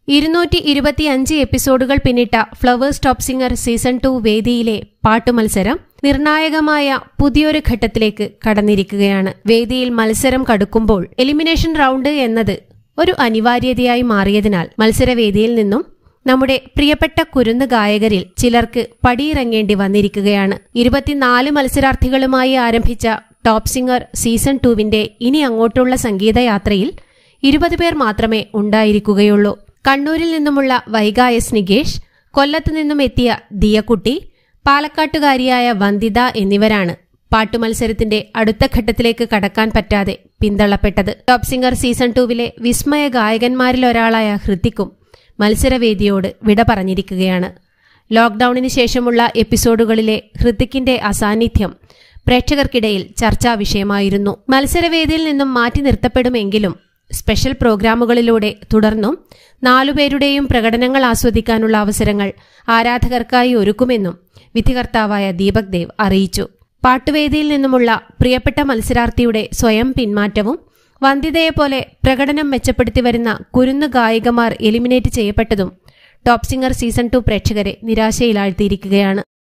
ഇരുന്നൂറ്റി ഇരുപത്തിയഞ്ച് എപ്പിസോഡുകൾ പിന്നിട്ട Flowers Top Singer season two വേദിയിലെ പാട്ടുമത്സരം നിർണായകമായ പുതിയൊരു ഘട്ടത്തിലേക്ക് കടന്നിരിക്കുകയാണ് വേദിയിൽ മത്സരം കടുക്കുമ്പോൾ എലിമിനേഷൻ റൗണ്ട് എന്നത് ഒരു അനിവാര്യതയായി മാറിയതിനാൽ മത്സരവേദിയിൽ നിന്നും നമ്മുടെ പ്രിയപ്പെട്ട കുരുന്ന് ഗായകരിൽ ചിലർക്ക് പടിയിറങ്ങേണ്ടി വന്നിരിക്കുകയാണ് ഇരുപത്തിനാല് മത്സരാർത്ഥികളുമായി ആരംഭിച്ച ടോപ്പ് സിംഗർ സീസൺ ടുവിന്റെ ഇനി അങ്ങോട്ടുള്ള സംഗീതയാത്രയിൽ ഇരുപത് പേർ മാത്രമേ ഉണ്ടായിരിക്കുകയുള്ളൂ കണ്ണൂരിൽ നിന്നുമുള്ള വൈഗ എസ് നികേഷ് കൊല്ലത്തു നിന്നും എത്തിയ ദിയക്കുട്ടി പാലക്കാട്ടുകാരിയായ വന്ദിത എന്നിവരാണ് പാട്ടുമത്സരത്തിന്റെ അടുത്ത ഘട്ടത്തിലേക്ക് കടക്കാൻ പറ്റാതെ പിന്തള്ളപ്പെട്ടത് ടോപ്പ് സിംഗർ സീസൺ ടൂവിലെ വിസ്മയ ഗായകന്മാരിലൊരാളായ ഹൃത്തിക്കും മത്സരവേദിയോട് വിട പറഞ്ഞിരിക്കുകയാണ് ലോക്ഡൌണിന് ശേഷമുള്ള എപ്പിസോഡുകളിലെ ഹൃത്തിക്കിന്റെ അസാന്നിധ്യം പ്രേക്ഷകർക്കിടയിൽ ചർച്ചാ വിഷയമായിരുന്നു മത്സരവേദിയിൽ നിന്നും മാറ്റി നിർത്തപ്പെടുമെങ്കിലും സ്പെഷ്യൽ പ്രോഗ്രാമുകളിലൂടെ തുടർന്നും നാലുപേരുടെയും പ്രകടനങ്ങൾ ആസ്വദിക്കാനുള്ള അവസരങ്ങൾ ആരാധകർക്കായി ഒരുക്കുമെന്നും വിധികർത്താവായ ദീപക് ദേവ് അറിയിച്ചു പാട്ടുവേദിയിൽ നിന്നുമുള്ള പ്രിയപ്പെട്ട മത്സരാർത്ഥിയുടെ സ്വയം പിന്മാറ്റവും വന്ദിതയെപ്പോലെ പ്രകടനം മെച്ചപ്പെടുത്തി വരുന്ന കുരുന്നു ഗായികമാർ എലിമിനേറ്റ് ചെയ്യപ്പെട്ടതും ടോപ്പ് സിംഗർ സീസൺ ടു പ്രേക്ഷകരെ നിരാശയിലാഴ്ത്തിയിരിക്കുകയാണ്